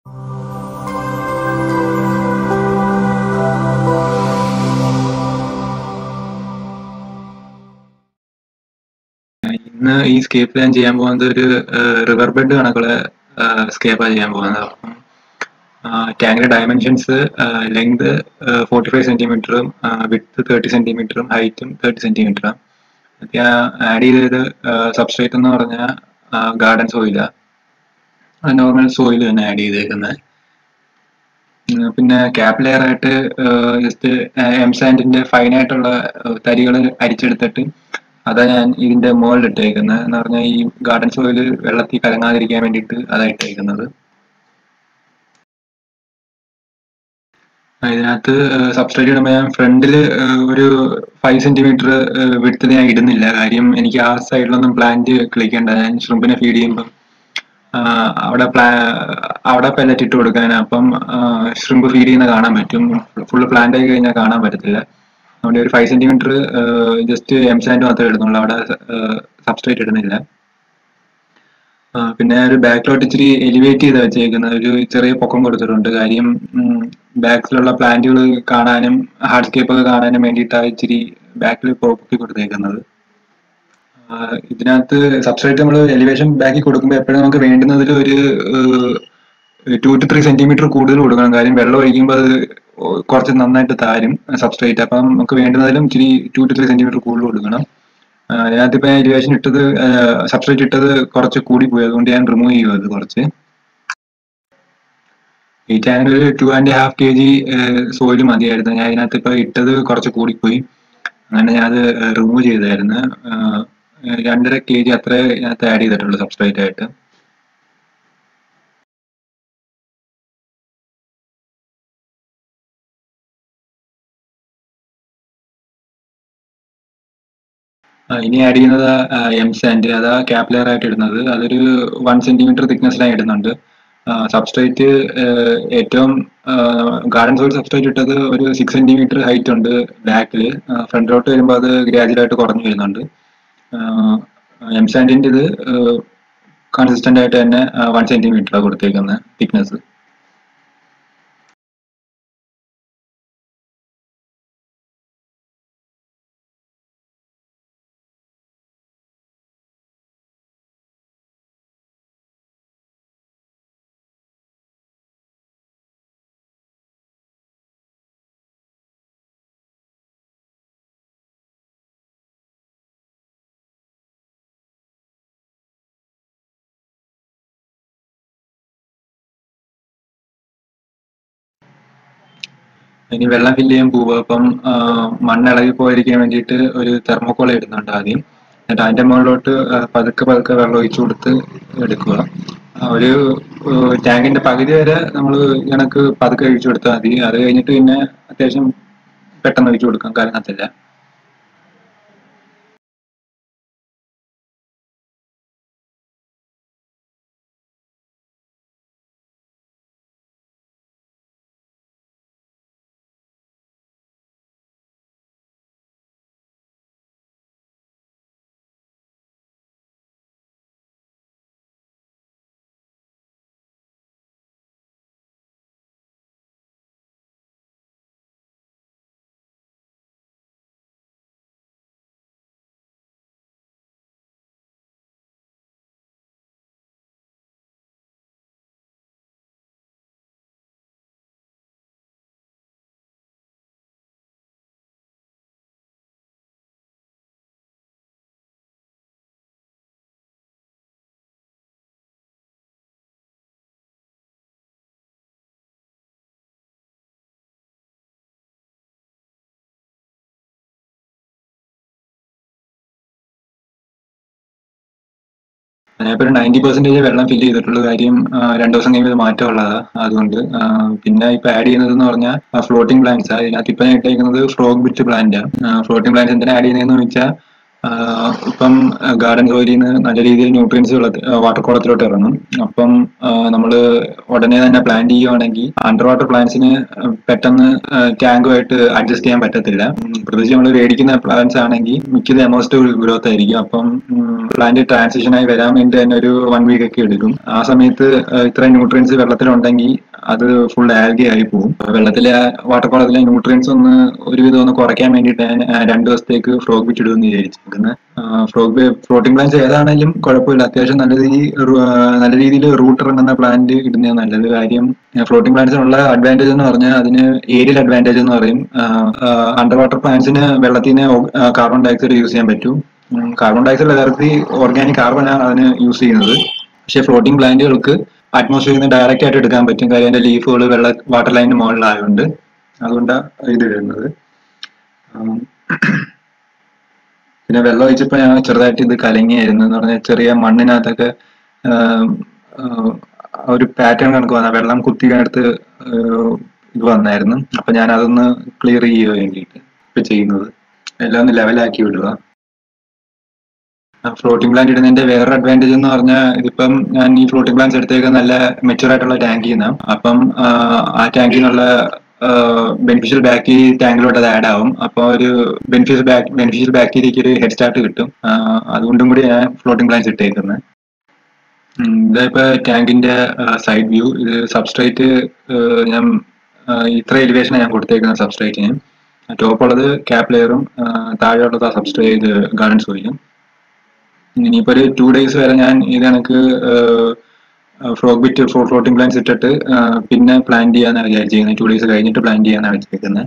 ഇന്ന് ഈ സ്കേപ്പിൽ ഞാൻ ചെയ്യാൻ പോകുന്നത് ഒരു റിവർ ബെഡ് കണക്കുള്ള സ്കേപ്പാണ് ചെയ്യാൻ പോകുന്നത് അപ്പം ടാങ്കിന്റെ ഡയമെൻഷൻസ് ലെങ്ത് ഫോർട്ടി ഫൈവ് സെന്റിമീറ്ററും വിഡ്ത്ത് തേർട്ടി സെന്റിമീറ്ററും ഹൈറ്റും തേർട്ടി സെന്റിമീറ്ററും ഞാൻ ആഡ് ചെയ്തത് സബ്സ്ട്രേറ്റ് എന്ന് പറഞ്ഞാൽ ഗാർഡൻ സോയില നോർമൽ സോയിൽ തന്നെ ആഡ് ചെയ്തേക്കുന്നത് പിന്നെ ക്യാപ് ലെയർ ആയിട്ട് ജസ്റ്റ് എം സാൻഡിന്റെ ഫൈൻ ആയിട്ടുള്ള തരികൾ അരിച്ചെടുത്തിട്ട് അതാ ഞാൻ ഇതിന്റെ മുകളിൽ ഇട്ടേക്കുന്നത് എന്ന് പറഞ്ഞാൽ ഈ ഗാർഡൻ സോയിൽ വെള്ളത്തിൽ കലങ്ങാതിരിക്കാൻ വേണ്ടിയിട്ട് അതാ ഇട്ടേക്കുന്നത് ഇതിനകത്ത് സബ്സ്ട്രേറ്റ് ഇടുമ്പോൾ ഞാൻ ഫ്രണ്ടിൽ ഒരു ഫൈവ് സെന്റിമീറ്റർ വിടുത്തിൽ ഞാൻ ഇടുന്നില്ല കാര്യം എനിക്ക് ആ സൈഡിലൊന്നും പ്ലാന്റ് കിളിക്കേണ്ട ഞാൻ ഷ്രിമ്പിനെ ഫീഡ് ചെയ്യുമ്പം അവിടെ പ്ലാ അവിടെ പെല്ലറ്റ് ഇട്ട് കൊടുക്കാൻ അപ്പം ഷ്രിമ്പ് ഫീഡ് ചെയ്യുന്ന കാണാൻ പറ്റും ഫുള്ള് പ്ലാന്റ് ആയി കഴിഞ്ഞാൽ കാണാൻ പറ്റത്തില്ല അതുകൊണ്ട് ഒരു five centimetre just M sand മാത്രമേ ഇടുന്നുള്ളൂ അവിടെ സബ്സ്ട്രേറ്റ് ഇടുന്നില്ല പിന്നെ ഒരു ബാക്കിലോട്ട് ഇച്ചിരി എലിവേറ്റ് ചെയ്ത് വെച്ചേക്കുന്ന ഒരു ചെറിയ പൊക്കം കൊടുത്തിട്ടുണ്ട് കാര്യം ബാക്കിലുള്ള പ്ലാന്റുകൾ കാണാനും ഹാർഡ്സ്കേപ്പ് ഒക്കെ കാണാനും വേണ്ടിയിട്ടാണ് ഇച്ചിരി ബാക്കിൽ പൊക്കി കൊടുത്തേക്കുന്നത് ഇതിനകത്ത് സബ്സ്ട്രേറ്റ് നമ്മൾ എലിവേഷൻ ബാക്കി കൊടുക്കുമ്പോൾ എപ്പോഴും നമുക്ക് വേണ്ടുന്നതിൽ ഒരു ടു ടു ത്രീ സെന്റിമീറ്റർ കൂടുതൽ കൊടുക്കണം കാര്യം വെള്ളം ഒഴിക്കുമ്പോൾ അത് കുറച്ച് നന്നായിട്ട് താരും സബ്സ്ട്രേറ്റ് അപ്പം നമുക്ക് വേണ്ടുന്നതിലും ഇച്ചിരി ടു ടു ത്രീ സെന്റിമീറ്റർ കൂടുതൽ കൊടുക്കണം അതിനകത്ത് ഇപ്പൊ എലിവേഷൻ ഇട്ടത് സബ്സ്ട്രേറ്റ് ഇട്ടത് കുറച്ച് കൂടി പോയി അതുകൊണ്ട് ഞാൻ റിമൂവ് ചെയ്യും അത് കുറച്ച് ഈ ടാങ്കിൽ ഒരു two and half K G soil മതിയായിരുന്നു ഞാൻ ഇതിനകത്ത് ഇപ്പൊ ഇട്ടത് കുറച്ച് കൂടിപ്പോയി അങ്ങനെ ഞാൻ അത് റിമൂവ് ചെയ്തായിരുന്നു രണ്ടര കെ ജി അത്ര ഇതിനകത്ത് ആഡ് ചെയ്തിട്ടുള്ളൂ സബ്സ്ട്രേറ്റ് ആയിട്ട് ഇനി ആഡ് ചെയ്യുന്നത് എം സാൻഡ് അതാ ക്യാപ്ലെയർ ആയിട്ട് ഇടുന്നത് അതൊരു വൺ സെന്റിമീറ്റർ തിക്നെസ്സിലായി ഇടുന്നുണ്ട് സബ്സ്ട്രേറ്റ് ഏറ്റവും ഗാർഡൻ സോയിൽ സബ്സ്ട്രേറ്റ് ഇട്ടത് ഒരു സിക്സ് സെന്റിമീറ്റർ ഹൈറ്റ് ഉണ്ട് ബാക്കിൽ ഫ്രണ്ടിലോട്ട് വരുമ്പോൾ അത് ഗ്രാജുവലായിട്ട് കുറഞ്ഞു വരുന്നുണ്ട് എം സാൻഡിന്റെ ഇത് കൺസിസ്റ്റന്റ് ആയിട്ട് തന്നെ വൺ സെന്റിമീറ്റർ കൊടുത്തേക്കുന്നത് തിക്നെസ് ഇനി വെള്ളം ഫില്ല് ചെയ്യാൻ പോവുക അപ്പം മണ്ണ് ഇളകി പോയിരിക്കാൻ വേണ്ടിയിട്ട് ഒരു തെർമോക്കോൾ ഇടുന്നുണ്ട് ആദ്യം എന്നിട്ട് അതിന്റെ മുകളിലോട്ട് പതുക്കെ പതുക്കെ വെള്ളം ഒഴിച്ചു കൊടുത്ത് എടുക്കുക ഒരു ടാങ്കിന്റെ പകുതി വരെ നമ്മൾ കണക്ക് പതുക്കെ ഒഴിച്ചു കൊടുത്താൽ മതി അത് കഴിഞ്ഞിട്ട് പിന്നെ അത്യാവശ്യം പെട്ടെന്ന് ഒഴിച്ചു കൊടുക്കാം കലങ്ങത്തില്ല ഞാനിപ്പോ ഒരു നയൻറ്റി പെർസെന്റേജ് വെള്ളം ഫില്ല് ചെയ്തിട്ടുള്ള കാര്യം രണ്ടു ദിവസം കഴിയുമ്പോൾ മാറ്റമുള്ളതാ അതുകൊണ്ട് പിന്നെ ഇപ്പൊ ആഡ് ചെയ്യുന്നത് എന്ന് പറഞ്ഞാൽ ഫ്ലോട്ടിംഗ് പ്ലാന്റ്സ് ഇതിനകത്ത് ഇപ്പൊ ഞാൻ ഇട്ടേക്കുന്നത് frog bit plant floating plants എന്തിനാ ആഡ് ചെയ്യുന്നതെന്ന് വെച്ചാൽ ആഹ് ഇപ്പം ഗാർഡൻ സോയിലിൽ നിന്ന് നല്ല രീതിയിൽ ന്യൂട്രിയൻസ് വെള്ളത്തിൽ വാട്ടർ കോളത്തിലോട്ട് ഇറങ്ങും അപ്പം നമ്മൾ ഉടനെ തന്നെ പ്ലാൻ ചെയ്യുവാണെങ്കിൽ അണ്ടർ വാട്ടർ പ്ലാന്റ്സിന് പെട്ടെന്ന് ടാങ്കുമായിട്ട് അഡ്ജസ്റ്റ് ചെയ്യാൻ പറ്റത്തില്ല ഉം, പ്രത്യേകിച്ച് നമ്മൾ മേടിക്കുന്ന പ്ലാന്റ്സ് ആണെങ്കിൽ മിക്കത് എമോസ്റ്റ് ഗ്രോത്ത് ആയിരിക്കും അപ്പം പ്ലാന്റ് ട്രാൻസിഷൻ ആയി വരാൻ വേണ്ടി തന്നെ ഒരു വൺ വീക്ക് ഒക്കെ എടുക്കും ആ സമയത്ത് ആഹ് ഇത്രയും ന്യൂട്രിയൻസ് വെള്ളത്തിലുണ്ടെങ്കിൽ അത് ഫുൾ ആൽഗി ആയി പോകും വെള്ളത്തിലെ വാട്ടർ കോളത്തിലെ ന്യൂട്രിയൻസ് ഒന്ന് ഒരുവിധം ഒന്ന് കുറയ്ക്കാൻ വേണ്ടിയിട്ട് ഞാൻ ആ, രണ്ട് ദിവസത്തേക്ക് ഫ്രോഗ് ബിറ്റ് ഇടുമെന്ന് വിചാരിച്ചിരിക്കുന്നത് ഫ്രോഗ് ഫ്ലോട്ടിംഗ് പ്ലാന്റ്സ് ഏതാണെങ്കിലും കുഴപ്പമില്ല അത്യാവശ്യം നല്ല രീതിയിൽ റു- ആ, നല്ല രീതിയിൽ റൂട്ട് ഇറങ്ങുന്ന പ്ലാന്റ് ഇടുന്നതാണ് നല്ലത് കാര്യം ഫ്ലോട്ടിംഗ് പ്ലാന്റ്സിനുള്ള അഡ്വാൻറ്റേജ് എന്ന് പറഞ്ഞാൽ അതിന് ഏരിയൽ അഡ്വാൻറ്റേജ് എന്ന് പറയും അണ്ടർ വാട്ടർ പ്ലാന്റ്സിന് വെള്ളത്തിൽ നിന്ന് കാർബൺ ഡയോക്സൈഡ് യൂസ് ചെയ്യാൻ പറ്റും കാർബൺ ഡയോക്സൈഡ് യഥാർത്ഥത്തിൽ ഓർഗാനിക് കാർബൺ ആണ് അതിന് യൂസ് ചെയ്യുന്നത് പക്ഷെ ഫ്ലോട്ടിംഗ് പ്ലാന്റുകൾക്ക് അറ്റ്മോസ്ഫിയറിൽ നിന്ന് ഡയറക്റ്റ് ആയിട്ട് എടുക്കാൻ പറ്റും കാര്യം അതിന്റെ ലീഫുകൾ വെള്ള വാട്ടർ ലൈനിന് മുകളിലായതുകൊണ്ട് അതുകൊണ്ടാണ് ഇത് ഇടുന്നത് ഉം. പിന്നെ വെള്ളം ഒഴിച്ചപ്പോൾ ഞാൻ ചെറുതായിട്ട് ഇത് കലങ്ങിയായിരുന്നു എന്ന് പറഞ്ഞാൽ ചെറിയ മണ്ണിനകത്തൊക്കെ ആം, ആ, ഒരു പാറ്റേൺ കണക്ക് വന്ന വെള്ളം കുത്തിക്കടുത്ത് ഇത് വന്നായിരുന്നു അപ്പൊ ഞാൻ അതൊന്ന് ക്ലിയർ ചെയ്യുക വേണ്ടിയിട്ട് ഇപ്പൊ ചെയ്യുന്നത് എല്ലാം ഒന്ന് ലെവലാക്കി വിടുക ഫ്ലോട്ടിംഗ് പ്ലാന്റ് ഇടുന്നതിന്റെ വേറൊരു അഡ്വാൻറ്റേജ് എന്ന് പറഞ്ഞാൽ ഇതിപ്പം ഞാൻ ഈ ഫ്ലോട്ടിംഗ് പ്ലാന്റ്സ് എടുത്തേക്ക് നല്ല മെച്ചുവർ ആയിട്ടുള്ള ടാങ്കിൽ നിന്നാണ് അപ്പം ആ, ആ ടാങ്കിൽ നിന്നുള്ള ബെനിഫിഷ്യൽ ബാക്ടീരിയ ടാങ്കിലോട്ട് അത് ആഡ് ആവും അപ്പൊ ഒരു ബെനിഫിഷ്യൽ ബെനിഫിഷ്യൽ ബാക്ടീരിയക്ക് ഒരു ഹെഡ് സ്റ്റാർട്ട് കിട്ടും ആ, അതുകൊണ്ടും കൂടി ഞാൻ ഫ്ലോട്ടിംഗ് പ്ലാന്റ്സ് ഇട്ടേക്കുന്നത് ഉം, ഇതായിപ്പോ ടാങ്കിന്റെ സൈഡ് വ്യൂ ഇത് സബ്സ്ട്രേറ്റ് ഞാൻ ആ, ഇത്ര എലിവേഷനാണ് ഞാൻ കൊടുത്തേക്കുന്നത് സബ്സ്ട്രേറ്റിന് ടോപ്പ് ഉള്ളത് ക്യാപ് ലെയറും താഴെയുള്ളത് സബ്സ്ട്രേറ്റ് ഗാർഡൻ സോയിലും ഇനിയിപ്പോ ഒരു ടു ഡേയ്സ് വരെ ഞാൻ ഇത് കണക്ക് ഫ്രോഗ് ബിറ്റ് ഫ്ലോട്ടിംഗ് പ്ലാന്റ്സ് ഇട്ടിട്ട് ആ, പിന്നെ പ്ലാൻ ചെയ്യാന്നാണ് വിചാരിച്ചിരിക്കുന്നത് ടു ഡേയ്സ് കഴിഞ്ഞിട്ട് പ്ലാൻ ചെയ്യാന്നാണ് വെച്ചിരിക്കുന്നത്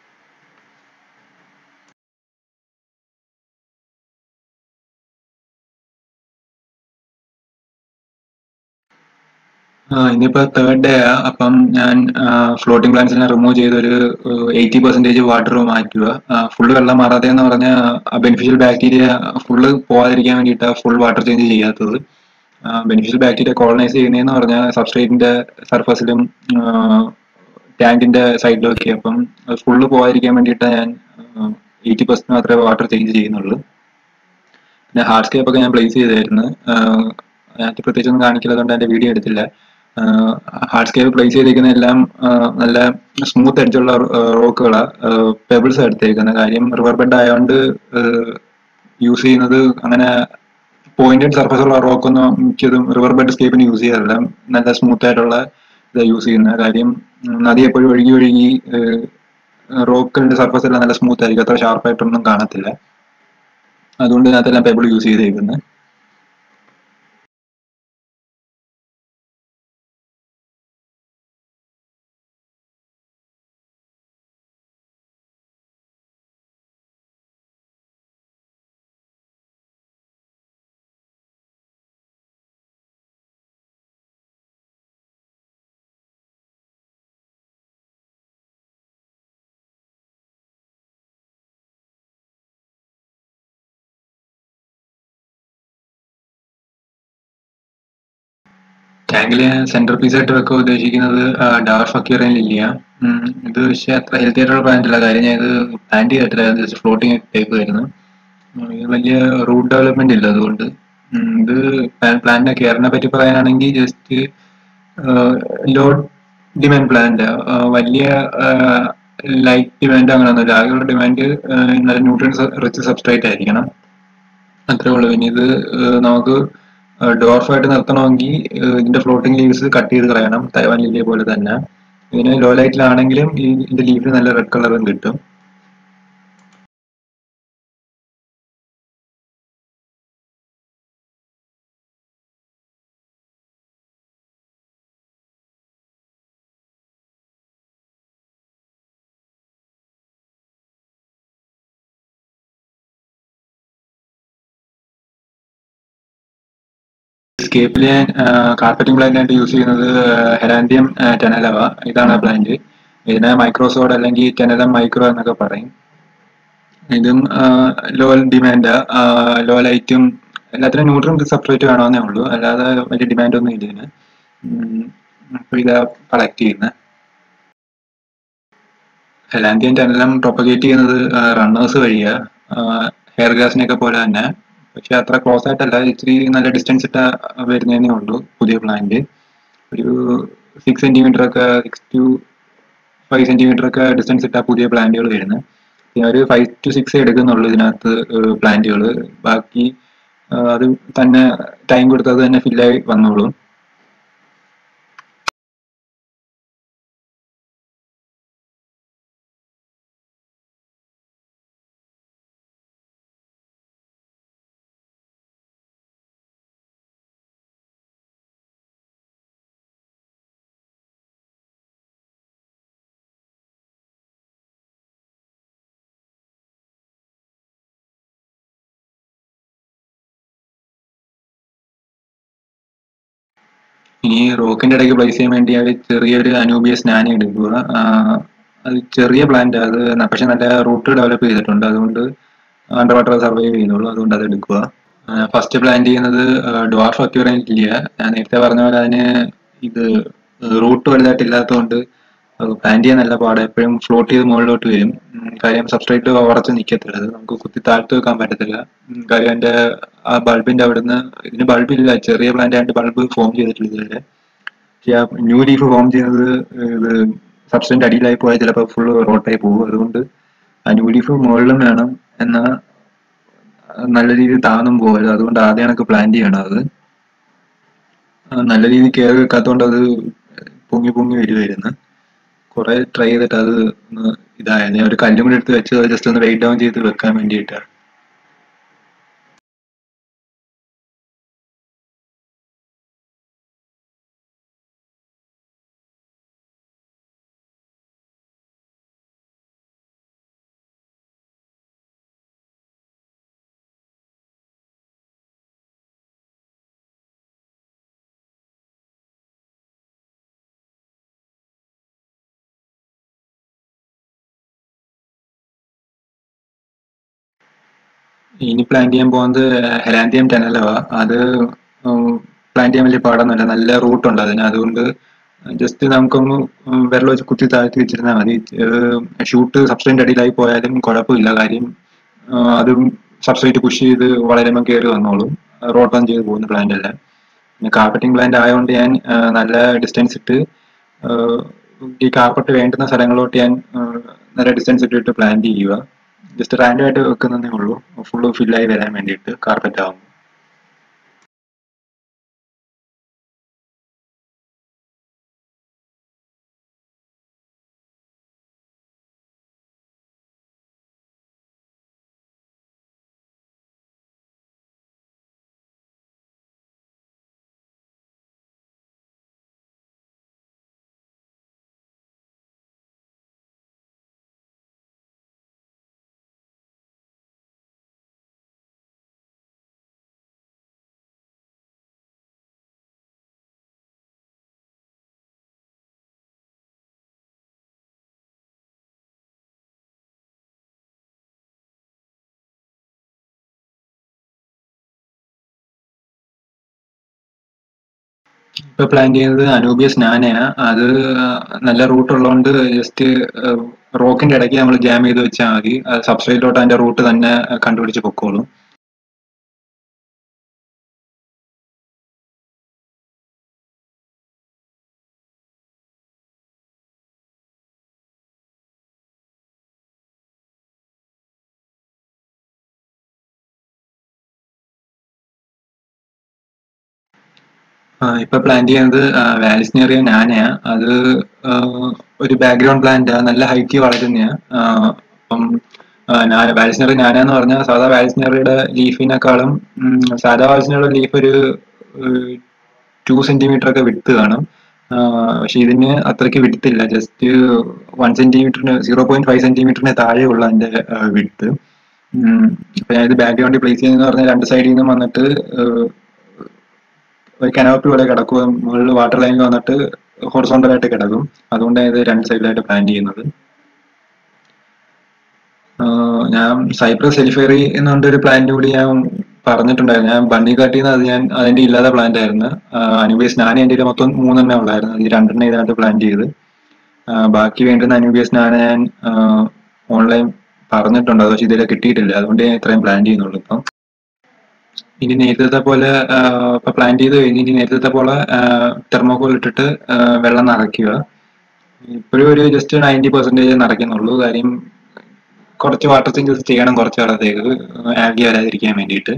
ആ, ഇന്നിപ്പോ തേർഡ് ഡേ ആ അപ്പം ഞാൻ ഫ്ലോട്ടിംഗ് പ്ലാന്റ്സിനെ റിമൂവ് ചെയ്ത് ഒരു എയ്റ്റി പെർസെന്റേജ് വാട്ടർ മാറ്റുക ഫുള്ള് വെള്ളം മാറാതെ എന്ന് പറഞ്ഞാൽ ബെനിഫിഷ്യൽ ബാക്ടീരിയ ഫുള്ള് പോകാതിരിക്കാൻ വേണ്ടിയിട്ട് ഫുൾ വാട്ടർ ചേഞ്ച് ചെയ്യാത്തത് ബെനിഫിഷ്യൽ ബാക്ടീരിയ കോളനൈസ് ചെയ്യുന്നതെന്ന് പറഞ്ഞാൽ സബ്സ്ട്രേറ്റിന്റെ സർഫസിലും ടാങ്കിന്റെ സൈഡിലും ഒക്കെ അപ്പം ഫുള്ള് പോകാതിരിക്കാൻ വേണ്ടിയിട്ട് ഞാൻ എയ്റ്റി പെർസെന്റ് മാത്രമേ വാട്ടർ ചേഞ്ച് ചെയ്യുന്നുള്ളൂ പിന്നെ ഹാർഡ്സ്കേപ്പ് ഒക്കെ ഞാൻ പ്ലേസ് ചെയ്തായിരുന്നു അതിനകത്ത് പ്രത്യേകിച്ച് ഒന്നും കാണിക്കില്ലാത്തതുകൊണ്ട് എന്റെ വീഡിയോ എടുത്തില്ല ഹാർഡ്സ്കേപ്പ് പ്ലേസ് ചെയ്തിരിക്കുന്ന എല്ലാം ആ, നല്ല സ്മൂത്ത് അടിച്ചുള്ള റോക്കുകളാണ് പെബിൾസ് എടുത്തേക്കുന്നത് കാര്യം റിവർ ബെഡ് ആയതുകൊണ്ട് യൂസ് ചെയ്യുന്നത് അങ്ങനെ പോയിന്റഡ് സർഫസ് ഉള്ള റോക്കൊന്നും മിക്കതും റിവർ ബെഡ് സ്കേപ്പിന് യൂസ് ചെയ്യാറില്ല നല്ല സ്മൂത്ത് ആയിട്ടുള്ള ഇത് യൂസ് ചെയ്യുന്നത് കാര്യം ഉം, നദി എപ്പോഴും ഒഴുകി ഒഴുകി റോക്കിന്റെ സർഫസ് എല്ലാം നല്ല സ്മൂത്ത് ആയിരിക്കും അത്ര ഷാർപ്പായിട്ടൊന്നും കാണത്തില്ല അതുകൊണ്ട് ഇതിനകത്തെല്ലാം പേബിൾ യൂസ് ചെയ്തേക്കുന്നത് ടാങ്കില് സെന്റർ പീസ് ആയിട്ട് വെക്കാൻ ഉദ്ദേശിക്കുന്നത് ഡാർ ഫക്കീറൻ ലില്ലിയ ഉം, ഇത് പക്ഷേ അത്ര ഹെൽത്തി ആയിട്ടുള്ള പ്ലാന്റ് അല്ല കാര്യം ഞാൻ ഇത് പ്ലാന്റ് ചെയ്തിട്ടില്ല ജസ്റ്റ് ഫ്ലോട്ടിങ് ടൈപ്പ് ആയിരുന്നു ഉം, ഇത് വലിയ റൂട്ട് ഡെവലപ്മെന്റ് ഇല്ല അതുകൊണ്ട് ഉം, ഇത് പ്ലാന്റിന്റെ കെയറിനെ പറ്റി പറയാനാണെങ്കിൽ ജസ്റ്റ് ലോ ഡിമാൻഡ് പ്ലാന്റ് വലിയ ലൈറ്റ് ഡിമാൻഡ് അങ്ങനെയൊന്നുമില്ല ആകെയുള്ള ഡിമാൻഡ് നല്ല ന്യൂട്രിയൻസ് റിച്ച് സബ്സ്ട്രേറ്റ് ആയിരിക്കണം അത്രേ ഉള്ളൂ ഇനി ഇത് ഏഹ് നമുക്ക് ഡോർഫായിട്ട് നിർത്തണമെങ്കിൽ ഏഹ് ഇതിന്റെ ഫ്ലോട്ടിംഗ് ലീവ്സ് കട്ട് ചെയ്ത് കളയണം തൈവാൻ ലില്ലിയെ പോലെ തന്നെ ഇതിന് ലോ ലൈറ്റിലാണെങ്കിലും ഈ ഇതിന്റെ ലീഫിന് നല്ല റെഡ് കളറും കിട്ടും സ്കേപ്പിൽ ഞാൻ കാർപ്പറ്റിംഗ് പ്ലാന്റ് ആയിട്ട് യൂസ് ചെയ്യുന്നത് ഹെരാൻഡിയം ടെനലവ ഇതാണ് പ്ലാന്റ് ഇതിനെ മൈക്രോസോഡ് അല്ലെങ്കിൽ ടെനലം മൈക്രോ എന്നൊക്കെ പറയും ഇതും ലോ ഡിമാൻഡ് ലോ ലൈറ്റും എല്ലാത്തിനും ന്യൂട്രൻ സെപ്പറേറ്റ് വേണമെന്നേ ഉള്ളൂ അല്ലാതെ വലിയ ഡിമാൻഡ് ഒന്നും ഇല്ല ഇതിന് ഉം, അപ്പൊ ഇതാ കളക്ട് ചെയ്യുന്നത് ഹെലാൻഡിയൻ ടെനലം പ്രൊപ്പഗേറ്റ് ചെയ്യുന്നത് റണ്ണേഴ്സ് വഴിയാ ഹെയർ ഗ്രാസിനെ ഒക്കെ പോലെ തന്നെ പക്ഷെ അത്ര ക്ലോസ് ആയിട്ടല്ല ഇച്ചിരി നല്ല ഡിസ്റ്റൻസ് ഇട്ട വരുന്നതേ ഉള്ളൂ പുതിയ പ്ലാന്റ് ഒരു സിക്സ് സെന്റിമീറ്റർ ഒക്കെ സിക്സ് ടു ഫൈവ് സെന്റിമീറ്റർ ഒക്കെ ഡിസ്റ്റൻസ് ഇട്ട പുതിയ പ്ലാന്റുകൾ വരുന്നത് പിന്നെ ഒരു ഫൈവ് ടു സിക്സ് എടുക്കുന്നുള്ളൂ ഇതിനകത്ത് പ്ലാന്റുകൾ ബാക്കി ആ, അത് തന്നെ ടൈം കൊടുത്തത് തന്നെ ഫില്ലായി വന്നോളും ഇനി റോക്കിന്റെ ഇടയ്ക്ക് പ്ലേസ് ചെയ്യാൻ വേണ്ടി അവർ ചെറിയൊരു അനൂബിയസ് നാനി എടുക്കുക ആ, അത് ചെറിയ പ്ലാന്റ് അത് ന- പക്ഷെ നല്ല റൂട്ട് ഡെവലപ്പ് ചെയ്തിട്ടുണ്ട് അതുകൊണ്ട് അണ്ടർ വാട്ടർ സർവൈവ് ചെയ്യുന്നുള്ളൂ അതുകൊണ്ട് അത് എടുക്കുക ഫസ്റ്റ് പ്ലാന്റ് ചെയ്യുന്നത് ഡ്വാർഫ് അക്യൂറൻ ഇല്ല ഞാൻ നേരത്തെ പറഞ്ഞ പോലെ അതിന് ഇത് റൂട്ട് വലുതായിട്ട് ഇല്ലാത്തതുകൊണ്ട് പ്ലാന്റ് ചെയ്യാൻ നല്ല പാട് എപ്പോഴും ഫ്ലോട്ട് ചെയ്ത് മുകളിലോട്ട് വരും ഉം, കാര്യം സബ്സ്ട്രേറ്റ് ഉറച്ച് നിൽക്കത്തില്ല അത് നമുക്ക് കുത്തി താഴ്ത്തി വെക്കാൻ പറ്റത്തില്ല ഉം, കാര്യം അതിന്റെ ആ ബൾബിന്റെ അവിടുന്ന് ഇതിന് ബൾബില്ല ചെറിയ പ്ലാന്റ് ആയിട്ട് ബൾബ് ഫോം ചെയ്തിട്ടില്ല ഇതുവരെ പക്ഷെ ആ ന്യൂ ലീഫ് ഫോം ചെയ്യുന്നത് ഇത് സബ്സ്റ്റന്റ് അടിയിലായി പോയാൽ ചിലപ്പോൾ ഫുള്ള് റോട്ടായി പോകും അതുകൊണ്ട് ആ ന്യൂ ലീഫ് മുകളിലും വേണം എന്നാൽ നല്ല രീതിയിൽ താന്നും പോകരുത് അതുകൊണ്ട് ആദ്യം എനിക്ക് പ്ലാൻ ചെയ്യണം അത് ആ, നല്ല രീതിയിൽ കെയർ വെക്കാത്തതുകൊണ്ട് അത് പൊങ്ങി പൊങ്ങി വരുമായിരുന്നു കുറെ ട്രൈ ചെയ്തിട്ട് അത് ഒന്ന് ഇതായത് ഞാൻ ഒരു കല്ലും കൂടി എടുത്ത് വെച്ച് ജസ്റ്റ് ഒന്ന് വെയിറ്റ് ഡൗൺ ചെയ്ത് വെക്കാൻ വേണ്ടിയിട്ടാണ് ഇനി പ്ലാൻ ചെയ്യാൻ പോകുന്നത് ഹെലാന്തിയം ടെനലവ അത് പ്ലാൻ ചെയ്യാൻ വലിയ പാടൊന്നുമില്ല നല്ല റൂട്ട് ഉണ്ട് അതിന് അതുകൊണ്ട് ജസ്റ്റ് നമുക്കൊന്ന് വിരൽ വെച്ച് കുത്തി താഴ്ത്തി വെച്ചിരുന്നാൽ മതി ഷൂട്ട് സബ്സ്ട്രേറ്റ് അടിയിലായി പോയാലും കുഴപ്പമില്ല കാര്യം ആ, അതും സബ്സ്ട്രേറ്റ് പുഷ് ചെയ്ത് വളരുമ്പോൾ കയറി വന്നോളും റോട്ട് ഓൺ ചെയ്ത് പോകുന്ന പ്ലാന്റ് അല്ല പിന്നെ കാർപ്പറ്റിംഗ് പ്ലാന്റ് ആയതുകൊണ്ട് ഞാൻ ആ, നല്ല ഡിസ്റ്റൻസ് ഇട്ട് ആ, ഈ കാർപ്പറ്റ് വേണ്ടുന്ന സ്ഥലങ്ങളിലോട്ട് ഞാൻ ആ, നല്ല ഡിസ്റ്റൻസ് ഇട്ടിട്ട് പ്ലാന്റ് ചെയ്യുക ജസ്റ്റ് റാൻഡം ആയിട്ട് വെക്കുന്നതേ ഉള്ളൂ ഫുള്ള് ഫില്ലായി വരാൻ വേണ്ടിയിട്ട് കാർപ്പറ്റ് ആകും ഇപ്പൊ പ്ലാൻ ചെയ്യുന്നത് അനൂബിയസ് നാനയാണ് അത് നല്ല റൂട്ട് ഉള്ളതുകൊണ്ട് ജസ്റ്റ് റോക്കിന്റെ ഇടയ്ക്ക് നമ്മൾ ജാം ചെയ്ത് വെച്ചാൽ മതി സബ്സ്ട്രേറ്റിലോട്ട് അതിന്റെ റൂട്ട് തന്നെ കണ്ടുപിടിച്ച് പൊക്കോളും ആ, ഇപ്പൊ പ്ലാൻ ചെയ്യുന്നത് വാലിസ്നേറിയ നാനയാ അത് ആ, ഒരു ബാക്ക്ഗ്രൗണ്ട് പ്ലാന്റ് നല്ല ഹൈറ്റ് വളരുന്നയാ ആ, അപ്പം വാലിസ്നറി നാന എന്ന് പറഞ്ഞാൽ സാധാ വാലിസ്നറിയുടെ ലീഫിനെക്കാളും ഉം, സാധാ വാലിസ്നറിയുടെ ലീഫ് ഒരു ടു സെന്റിമീറ്റർ ഒക്കെ വിട്ട് കാണും ആ, പക്ഷെ ഇതിന് അത്രയ്ക്ക് വിട്ടില്ല ജസ്റ്റ് വൺ സെന്റിമീറ്ററിന് സീറോ പോയിന്റ് ഫൈവ് സെന്റിമീറ്ററിന് താഴെയുള്ള അതിന്റെ വിട്ട് അപ്പൊ ഞാൻ ഇത് ബാക്ക്ഗ്രൗണ്ടിൽ പ്ലേസ് ചെയ്യുന്നതെന്ന് പറഞ്ഞാൽ രണ്ട് സൈഡിൽ നിന്നും വന്നിട്ട് ആ, ഒരു കനോപ്പി പോലെ കിടക്കും മുകളിൽ വാട്ടർ ലൈനിൽ വന്നിട്ട് ഹൊറിസോണ്ടൽ ആയിട്ട് കിടക്കും അതുകൊണ്ടാണ് ഇത് രണ്ട് സൈഡിലായിട്ട് പ്ലാൻ ചെയ്യുന്നത് ആഹ് ഞാൻ സൈപ്രസ് എലിഫേറി എന്ന് പറഞ്ഞൊരു പ്ലാന്റ് കൂടി ഞാൻ പറഞ്ഞിട്ടുണ്ടായിരുന്നു ഞാൻ ബണ്ണി കാട്ടിന്ന് അത് ഞാൻ അതിന്റെ ഇല്ലാത്ത പ്ലാന്റ് ആയിരുന്നു അനൂബിയസ് നാന എൻ്റെ കയ്യില് മൊത്തം മൂന്നെണ്ണേ ഉള്ളായിരുന്നു അത് ഈ രണ്ടെണ്ണം ഇതിനകത്ത് പ്ലാൻ ചെയ്ത് ആഹ് ബാക്കി വേണ്ടുന്ന അനൂബിയസ് നാന ഞാൻ ഓൺലൈൻ പറഞ്ഞിട്ടുണ്ട് അത് പക്ഷെ ഇതുവരെ കിട്ടിയിട്ടില്ല അതുകൊണ്ട് ഞാൻ ഇത്രയും പ്ലാൻ ചെയ്യുന്നുള്ളൂ ഇപ്പം ഇനി നേരത്തെ പോലെ ആ, ഇപ്പൊ പ്ലാൻ ചെയ്ത് കഴിഞ്ഞ് ഇനി നേരത്തെ പോലെ തെർമോകോൾ ഇട്ടിട്ട് ആ, വെള്ളം നിറയ്ക്കുക ഇപ്പോഴും ഒരു ജസ്റ്റ് നയൻറ്റി പെർസെന്റേജ് നിറയ്ക്കുന്നുള്ളൂ കാര്യം കുറച്ച് വാട്ടർ ചേഞ്ചസ് ചെയ്യണം കുറച്ച് കാലത്തേക്ക് ആൽഗി വരാതിരിക്കാൻ വേണ്ടിയിട്ട്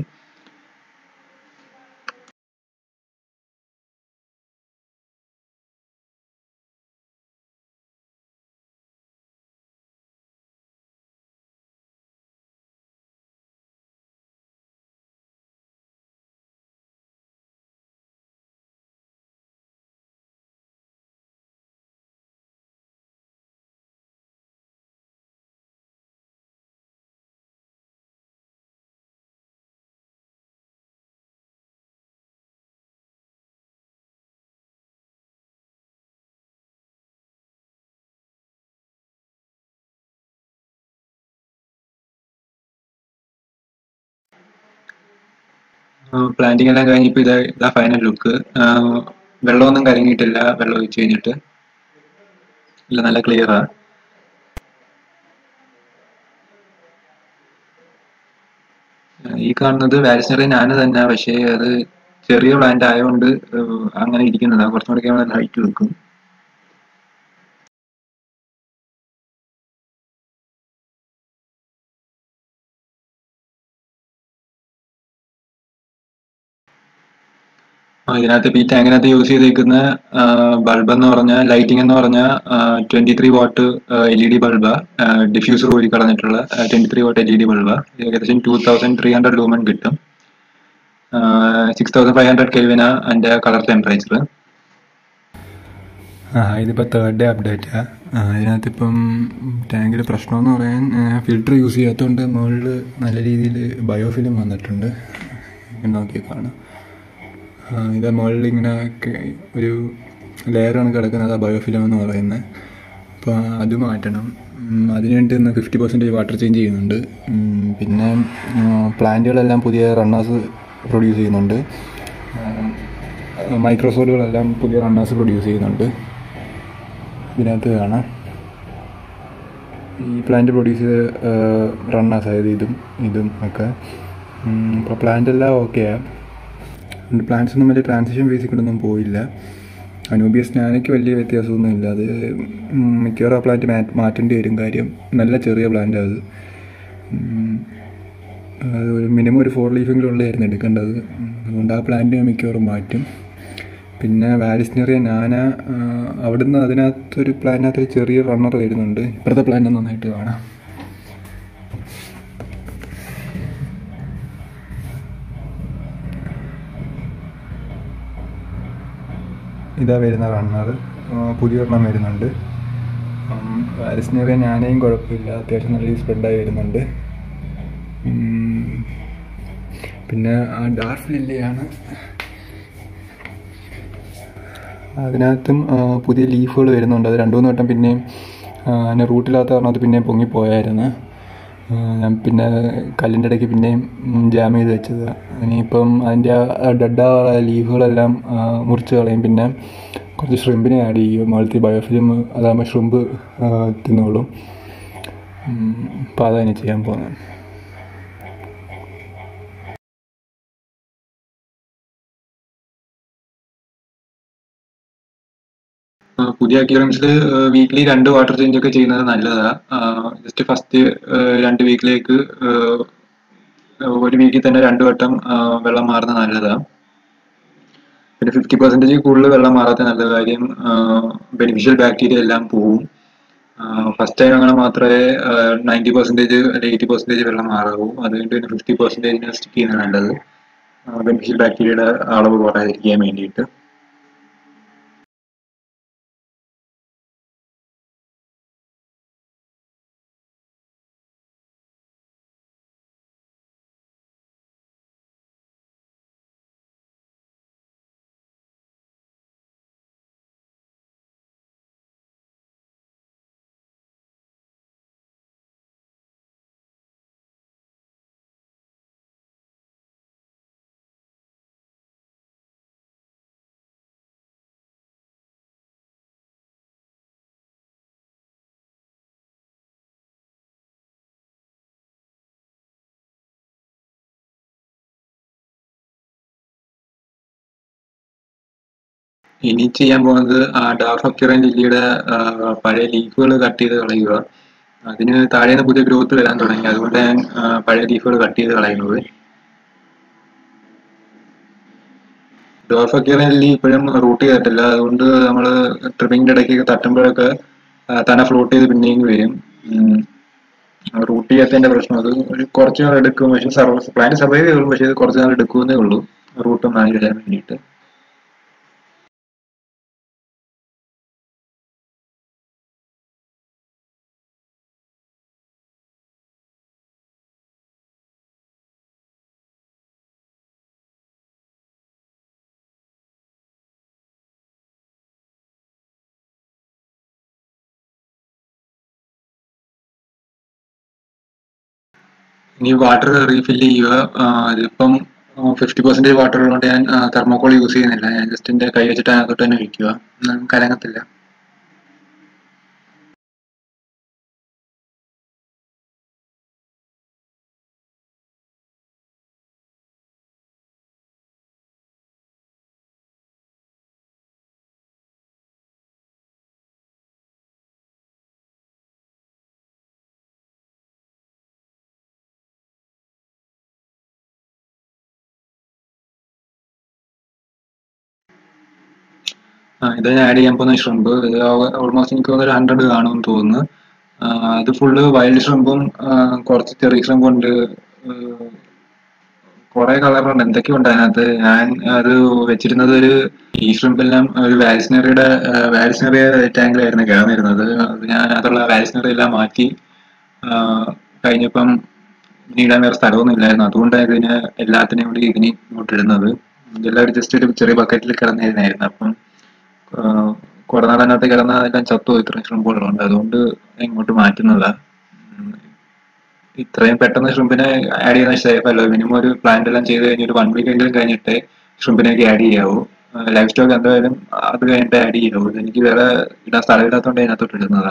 പ്ലാന്റിംഗ് എല്ലാം കഴിഞ്ഞിപ്പോ ഇതാ ഇതാ ഫൈനൽ ലുക്ക് വെള്ളമൊന്നും കലങ്ങിയിട്ടില്ല വെള്ളം ഒഴിച്ച് കഴിഞ്ഞിട്ട് ഇല്ല നല്ല ക്ലിയറാ ഈ കാണുന്നത് വാരിസിനറി ഞാൻ തന്നെ പക്ഷേ അത് ചെറിയ പ്ലാന്റ് ആയതുകൊണ്ട് ഏഹ്, അങ്ങനെ ഇരിക്കുന്നതാണ് കുറച്ചും കൂടി കഴിയുമ്പോൾ ഹൈറ്റ് വെക്കും ആ, ഇതിനകത്ത് ഇപ്പൊ ഈ ടാങ്കിനകത്ത് യൂസ് ചെയ്തേക്കുന്ന ബൾബ് എന്ന് പറഞ്ഞാൽ ലൈറ്റിംഗ് എന്ന് പറഞ്ഞാൽ twenty three watt L E D bulb diffuser ഊരി കളഞ്ഞിട്ടുള്ള twenty three watt L E D bulb ഏകദേശം two thousand three hundred lumen കിട്ടും സിക്സ് തൗസൻഡ് ഫൈവ് ഹൺഡ്രഡ് കെൽവിന അതിന്റെ കളർ ടെമ്പറേച്ചർ ആ ഇതിപ്പോൾ തേർഡ് ഡേ അപ്ഡേറ്റാ ഇതിനകത്ത് ഇപ്പം ടാങ്കിൽ പ്രശ്നമെന്ന് പറയാൻ ഫിൽറ്റർ യൂസ് ചെയ്യാത്തതുകൊണ്ട് മുകളിൽ നല്ല രീതിയിൽ ബയോഫിലിം വന്നിട്ടുണ്ട് ഇങ്ങനെ നോക്കി കാണാം ആ, ഇത് മുകളിൽ ഇങ്ങനെ ക- ഒരു ലെയറാണ് കിടക്കുന്നത് ആ ബയോഫിലിം എന്ന് പറയുന്നത് അപ്പോൾ അത് മാറ്റണം ഉം, അതിനുവേണ്ടി ഇന്ന് ഫിഫ്റ്റി പെർസെൻറ്റേജ് വാട്ടർ ചേഞ്ച് ചെയ്യുന്നുണ്ട് ഉം, പിന്നെ പ്ലാന്റുകളെല്ലാം പുതിയ റണ്ണേഴ്സ് പ്രൊഡ്യൂസ് ചെയ്യുന്നുണ്ട് മൈക്രോസോഡുകളെല്ലാം പുതിയ റണ്ണേഴ്സ് പ്രൊഡ്യൂസ് ചെയ്യുന്നുണ്ട് ഇതിനകത്ത് കാണാം ഈ പ്ലാന്റ് പ്രൊഡ്യൂസ് ചെയ്ത റണ്ണേഴ്സ് അതായത് ഇതും ഇതും ഒക്കെ ഇപ്പോൾ പ്ലാന്റ് എല്ലാം ഓക്കെയാണ് പ്ലാന്റ്സ് ഒന്നും വലിയ ട്രാൻസിഷൻ ഫേസിൽ കൂടെ ഒന്നും പോയില്ല അനൂബിയസ് നാനയ്ക്ക് വലിയ വ്യത്യാസമൊന്നും ഇല്ല അത് ഉം, മിക്കവാറും ആ പ്ലാന്റ് മാ മാറ്റേണ്ടി വരും കാര്യം നല്ല ചെറിയ പ്ലാന്റ് അത് ഉം, അത് ഒരു മിനിമം ഒരു ഫോർ ലീഫെങ്കിലും ഉള്ളതായിരുന്നു എടുക്കേണ്ടത് ഉം, അതുകൊണ്ട് ആ പ്ലാന്റ് മിക്കവാറും മാറ്റും പിന്നെ വാലിസ്നറിയ നാന ആ, അവിടുന്ന് അതിനകത്തൊരു പ്ലാന്റിനകത്ത് ഒരു ചെറിയ റണ്ണർ വരുന്നുണ്ട് ഇപ്പുറത്തെ പ്ലാന്റ് നന്നായിട്ട് കാണാം ഇതാ വരുന്ന റണ്ണർ പുതിയ ഒരെണ്ണം വരുന്നുണ്ട് വാലിസ്നറിയ നാനയും കുഴപ്പമില്ല അത്യാവശ്യം നല്ല രീതിയിൽ സ്പ്രെഡായി വരുന്നുണ്ട് ഉം, പിന്നെ ആ ഡാർക്ക് ലില്ലിയാണ് അതിനകത്തും ആ, പുതിയ ലീഫുകൾ വരുന്നുണ്ട് അത് രണ്ടു മൂന്ന് വട്ടം പിന്നെയും ആ, അതിന് റൂട്ടില്ലാത്ത കാരണം അത് പിന്നെയും പൊങ്ങിപ്പോയായിരുന്നു ആ, ഞാൻ പിന്നെ കല്ലിൻ്റെ ഇടയ്ക്ക് പിന്നെയും ജാം ചെയ്ത് വെച്ചത് ഇനിയിപ്പം അതിൻ്റെ ആ ഡെഡായ ലീഫുകളെല്ലാം ആ, മുറിച്ച് കളയും പിന്നെ കുറച്ച് ഷ്രിമ്പിനെ ആഡ് ചെയ്യും മുകളിലത്തെ ബയോഫിലിം അതാകുമ്പോൾ ഷ്രിമ്പ് തിന്നോളും അപ്പോൾ അതാണ് ചെയ്യാൻ പോകുന്നത് ആ, പുതിയ അക്യൂറൻസിൽ വീക്ക്ലി രണ്ട് വാട്ടർ ചേഞ്ച് ഒക്കെ ചെയ്യുന്നത് നല്ലതാ ജസ്റ്റ് ഫസ്റ്റ് രണ്ട് വീക്കിലേക്ക് ഒരു വീക്കിൽ തന്നെ രണ്ട് വട്ടം ആ, വെള്ളം മാറുന്നത് നല്ലതാ പിന്നെ ഫിഫ്റ്റി പെർസെൻറ്റേജ് കൂടുതൽ വെള്ളം മാറാത്ത നല്ല കാര്യം ബെനിഫിഷ്യൽ ബാക്ടീരിയ എല്ലാം പോവും ഫസ്റ്റ് ടൈം അങ്ങനെ മാത്രമേ നയൻറ്റി പെർസെൻറ്റേജ് അല്ലെങ്കിൽ എയ്റ്റി പെർസെൻറ്റേജ് വെള്ളം മാറാവൂ അതുകൊണ്ട് പിന്നെ ഫിഫ്റ്റി പെർസെൻറ്റേജിന് സ്റ്റിക്ക് ചെയ്യുന്നത് നല്ലത് ബെനിഫിഷ്യൽ ബാക്ടീരിയയുടെ അളവ് കുറയാതിരിക്കാൻ വേണ്ടിയിട്ട് ഇനി ചെയ്യാൻ പോകുന്നത് ആ ഡാഫക്യുറൻ ലില്ലിയുടെ ആ, പഴയ ലീഫുകൾ കട്ട് ചെയ്ത് കളയുക അതിന് താഴെ നിന്ന് പുതിയ ഗ്രോത്ത് വരാൻ തുടങ്ങി അതുകൊണ്ട് ഞാൻ ആ, പഴയ ലീഫുകൾ കട്ട് ചെയ്ത് കളയുന്നത് ഡോർഫക്യുറൻ ലില്ലി ഇപ്പോഴും റൂട്ട് ചെയ്തിട്ടില്ല അതുകൊണ്ട് നമ്മൾ ട്രിപ്പിങ്ങിന്റെ ഇടയ്ക്ക് തട്ടുമ്പോഴൊക്കെ ആ, തന്നെ ഫ്ലോട്ട് ചെയ്ത് പിന്നെയും വരും റൂട്ട് ചെയ്യാത്തതിന്റെ പ്രശ്നം അത് ഒരു കുറച്ച് നാൾ എടുക്കും പക്ഷെ സർവൈവ് പ്ലാന്റ് സർവൈവ് ചെയ്യുള്ളൂ പക്ഷെ ഇത് കുറച്ച് നാൾ എടുക്കുമെന്നേ ഉള്ളൂ റൂട്ട് മാനേജ് ചെയ്യാൻ വേണ്ടിയിട്ട് ഇനി വാട്ടർ റീഫിൽ ചെയ്യുക ആ, ഇതിപ്പം ഫിഫ്റ്റി പെർസെന്റേജ് വാട്ടർ ഉള്ളതുകൊണ്ട് ഞാൻ തെർമോക്കോൾ യൂസ് ചെയ്യുന്നില്ല ഞാൻ ജസ്റ്റ് എന്റെ കൈ വെച്ചിട്ട് അതിനകത്തോട്ട് തന്നെ ഒഴിക്കുക ഒന്നും കലങ്ങത്തില്ല ആ, ഇത് ഞാൻ ആഡ് ചെയ്യാൻ പോകുന്ന ഷ്രിമ്പ് ഇത് ഓൾമോസ്റ്റ് എനിക്ക് തോന്നുന്നു ഒരു ഹൺഡ്രഡ് കാണുമെന്ന് തോന്നുന്നു ആ, ഇത് ഫുള്ള് വൈൽഡ് ഷ്രിമ്പും കുറച്ച് ചെറിയ ഷ്രിമ്പും ഉണ്ട് കുറെ കളറുണ്ട് എന്തൊക്കെയോ ഉണ്ട് അതിനകത്ത് ഞാൻ അത് വെച്ചിരുന്നത് ഒരു ഈ ഷ്രിമ്പെല്ലാം ഒരു വാൽസിനറിയുടെ വാൽസിനറിയ ടാങ്കിലായിരുന്നു കിടന്നിരുന്നത് അത് ഞാൻ അതുള്ള വാൽസിനറി എല്ലാം മാറ്റി ആ, കഴിഞ്ഞപ്പം ഇടാൻ വേറെ സ്ഥലമൊന്നും ഇല്ലായിരുന്നു അതുകൊണ്ടാണ് ഇതിന് എല്ലാത്തിനെയും കൂടി ഇതിന് ഇങ്ങോട്ട് ഇടുന്നത് ഇതെല്ലാം ജസ്റ്റ് ഒരു ചെറിയ ബക്കറ്റിൽ കിടന്നിരുന്നായിരുന്നു അപ്പം ആഹ് കുറെ നാൾ അതിനകത്ത് കിടന്ന അതെല്ലാം ചത്തു ഇത്രയും ഷ്രിമ്പുകളുണ്ട് അതുകൊണ്ട് ഇങ്ങോട്ട് മാറ്റുന്നതാ ഉം. ഇത്രയും പെട്ടെന്ന് ഷ്രിമ്പിനെ ആഡ് ചെയ്യുന്ന സേഫ് അല്ല മിനിമം ഒരു പ്ലാന്റ് എല്ലാം ചെയ്ത് കഴിഞ്ഞ് ഒരു വൺ വീക്ക് എങ്കിലും കഴിഞ്ഞിട്ട് ഷ്രിമ്പിനൊക്കെ ആഡ് ചെയ്യാവൂ ലൈഫ് സ്റ്റോക്ക് എന്തായാലും അത് കഴിഞ്ഞിട്ട് ആഡ് ചെയ്യാവൂ ഇത് എനിക്ക് വേറെ ഇടാൻ സ്ഥലമില്ലാത്തതുകൊണ്ട് അതിനകത്തോട്ട് ഇടുന്നതാ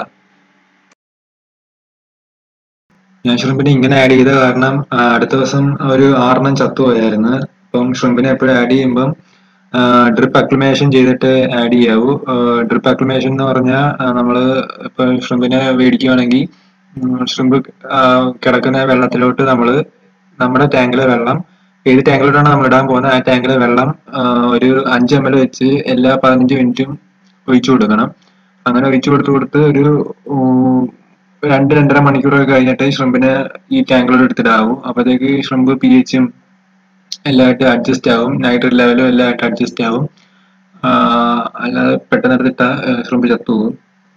ഞാൻ ഷ്രിമ്പിനെ ഇങ്ങനെ ആഡ് ചെയ്ത കാരണം ആ, അടുത്ത ദിവസം ഒരു ആറെണ്ണം ചത്തുപോയായിരുന്നു അപ്പം ഷ്രിമ്പിനെ എപ്പോഴും ആഡ് ചെയ്യുമ്പം ഡ്രിപ്പ് അക്ലിമേഷൻ ചെയ്തിട്ട് ആഡ് ചെയ്യാവൂ ഡ്രിപ്പ് അക്ലിമേഷൻ എന്ന് പറഞ്ഞാൽ നമ്മൾ ഇപ്പൊ ഷ്രിമ്പിനെ മേടിക്കുവാണെങ്കിൽ ഷ്രിമ്പ് കിടക്കുന്ന വെള്ളത്തിലോട്ട് നമ്മൾ നമ്മുടെ ടാങ്കിലെ വെള്ളം ഏത് ടാങ്കിലോട്ടാണ് നമ്മൾ ഇടാൻ പോകുന്നത് ആ ടാങ്കിലെ വെള്ളം ആ, ഒരു അഞ്ച് എം എൽ വെച്ച് എല്ലാ പതിനഞ്ച് മിനിറ്റും ഒഴിച്ചു കൊടുക്കണം അങ്ങനെ ഒഴിച്ചു കൊടുത്ത് കൊടുത്ത് ഒരു ഉം, രണ്ട് രണ്ടര മണിക്കൂറൊക്കെ കഴിഞ്ഞിട്ട് ഷ്രിമ്പിനെ ഈ ടാങ്കിലോട്ട് എടുത്തിടാവൂ അപ്പോഴത്തേക്ക് ഷ്രിമ്പ് പി എച്ചും എല്ലാമായിട്ട് അഡ്ജസ്റ്റ് ആവും നൈട്രേറ്റ് ലെവലും എല്ലാമായിട്ട് അഡ്ജസ്റ്റ് ആവും ആ, അല്ലാതെ പെട്ടെന്ന് എടുത്തിട്ട ഷ്രിമ്പ് ചത്തുപോകും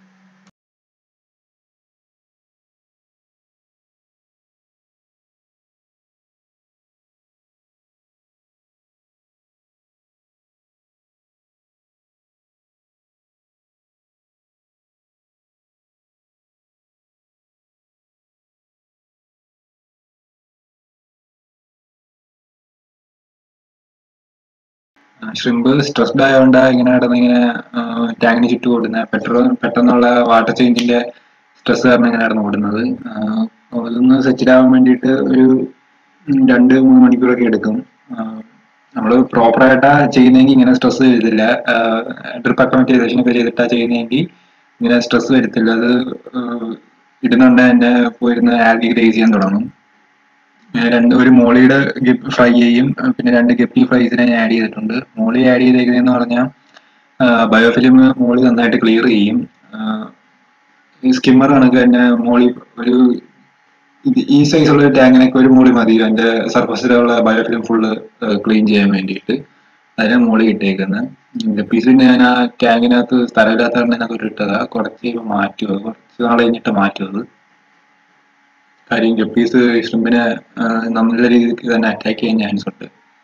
ഷ്രിമ്പ് സ്ട്രെസ്ഡ് ആയതുകൊണ്ട് ഇങ്ങനെ കിടന്ന് ഇങ്ങനെ ടാങ്കിന് ചുറ്റും ഓടുന്നത് പെട്രോൾ പെട്ടെന്നുള്ള വാട്ടർ ചേഞ്ചിന്റെ സ്ട്രെസ് കാരണം ഇങ്ങനെ കിടന്ന് ഓടുന്നത് ആഹ് അതൊന്ന് സെറ്റിൽ ആവാൻ വേണ്ടിയിട്ട് ഒരു ഉം രണ്ട് മൂന്ന് മണിക്കൂറൊക്കെ എടുക്കും നമ്മൾ പ്രോപ്പറായിട്ടാ ചെയ്യുന്നെങ്കിൽ ഇങ്ങനെ സ്ട്രെസ് വരത്തില്ല ഡ്രിപ്പ് അക്കോമറ്റൈസേഷൻ ഒക്കെ ചെയ്തിട്ടാ ചെയ്യുന്നതെങ്കിൽ ഇങ്ങനെ സ്ട്രെസ് വരത്തില്ല അത് ആഹ് ഇടുന്നുണ്ട് തന്നെ പോയിരുന്ന് ആൽഗി ഗ്രേസ് ചെയ്യാൻ തുടങ്ങും ഞാൻ രണ്ട് ഒരു മോളിയുടെ ഫ്രൈ ചെയ്യും അഹ് പിന്നെ രണ്ട് ഗപ്പി ഫ്രൈസിനെ ഞാൻ ആഡ് ചെയ്തിട്ടുണ്ട് മോളി ആഡ് ചെയ്തേക്കുന്നതെന്ന് പറഞ്ഞാൽ ബയോഫിലിം മോളി നന്നായിട്ട് ക്ലിയർ ചെയ്യും ആഹ് ഈ സ്കിമ്മർ കണക്ക് തന്നെ മോളി ഒരു ഇത് ഈ സൈസുള്ള ഒരു ടാങ്കിനൊക്കെ ഒരു മോളി മതി അതിന്റെ സർഫസിലുള്ള ബയോഫിലിം ഫുള്ള് ക്ലീൻ ചെയ്യാൻ വേണ്ടിയിട്ട് അതിനെ മോളി ഇട്ടേക്കുന്നത് ഗപ്പീസിന് ഞാൻ ആ ടാങ്കിനകത്ത് സ്ഥലമില്ലാത്ത കാരണം അതിനകത്ത് ഇട്ടതാ കുറച്ച് മാറ്റുക കുറച്ച് നാൾ കഴിഞ്ഞിട്ട് മാറ്റും അത് കാര്യം ഗപ്പീസ് ഷ്രിമ്പിനെ നല്ല രീതിക്ക് തന്നെ അറ്റാക്ക് ചെയ്യാൻ ചാൻസ് ഉണ്ട്